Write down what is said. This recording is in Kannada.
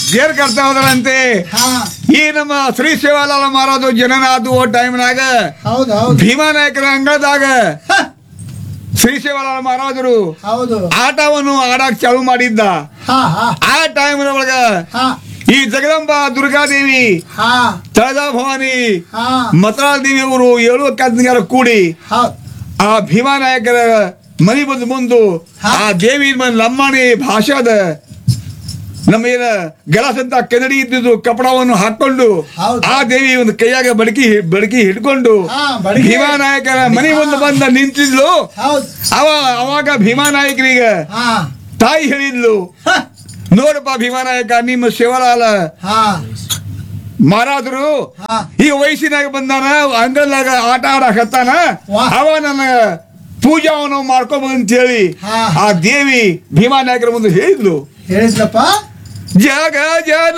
ಜೇರ್ ಕರ್ತಾ ಹೋದ್ರಂತೆ ಹಾ ಈ ನಮ್ಮ ಶ್ರೀ ಸೇವಾಲಾಲ ಮಾರೋದು ಜನನ ಅದು ಓ ಟೈಮ್ನಾಗ ಹೌದು ಹೌದು ಭೀಮಾ ನಾಯಕರ ಅಂಗಳದಾಗ ಹ, ಶ್ರೀ ಸೇವಾಲಾಲ ಮಹಾರಾಜರು ಹೌದು ಆಟವನ್ನು ಆಡಕ್ ಚಾಲು ಮಾಡಿದ್ದ ಹಾ ಹಾ ಆ ಟೈಮ್ ಒಳಗ ಹಾ ಈ ಜಗದಂಬ ದುರ್ಗಾದೇವಿ ಹಾ ತಳದ ಭವಾನಿ ಹಾ ಮತರಾಳ ದೇವಿ ಅವರು ಏಳು ಕದ್ನಿಗಾರ ಕೂಡಿ ಹೌದು ಆ ಭೀಮಾ ನಾಯಕರ ಮನಿ ಬಂದು ಮುಂದು ಹಾ. ಆ ದೇವಿ ಮನ್ ಲಂಬಾಣಿ ಭಾಷಾದ ನಮ್ಮ ಏನ ಗಲಾಸ್ ಅಂತ ಕೆನಡಿ ಇದ್ದಿದ್ದು ಕಪಡವನ್ನು ಹಾಕೊಂಡು ಹೌದು. ಆ ದೇವಿ ಒಂದು ಕೈಯಾಗ ಬಡಕಿ ಬಡಕಿ ಹಿಡ್ಕೊಂಡು ಹಾ, ಬಡಗಿ. ಭೀಮಾ ನಾಯಕರ ಮನಿ ಮುಂದೆ ಬಂದ ನಿಂತಿದ್ಲು ಹೌದು ಅವ ಅವಾಗ ಭೀಮಾ ನಾಯಕರಿಗೆ ಹಾ ತಾಯಿ ಹೇಳಿದ್ಲು ಹ, ನೋಡಪ್ಪ ಭೀಮಾ ನಾಯಕ ನಿಮ್ಮ ಶಿವಲಾಲ ಹಾ ಮಾರಾದ್ರು ಹಾ ಈ ವಯಸ್ಸಿನಾಗ ಬಂದಾನ ಅಂಗಲ್ನಾಗ ಆಟ ಆಡಕತ್ತಾನ ವಾ. ಅವ ನನ್ನ ಪೂಜಾವನ್ನು ಮಾಡ್ಕೊಂಬಂತ ಹೇಳಿ ಹಾ. ಆ ದೇವಿ ಭೀಮಾ ನಾಯಕರ ಮುಂದೆ ಹೇಳಿದ್ಲು ಹೇಳಿದ್ಲಪ್ಪ ಜಗ ಜನ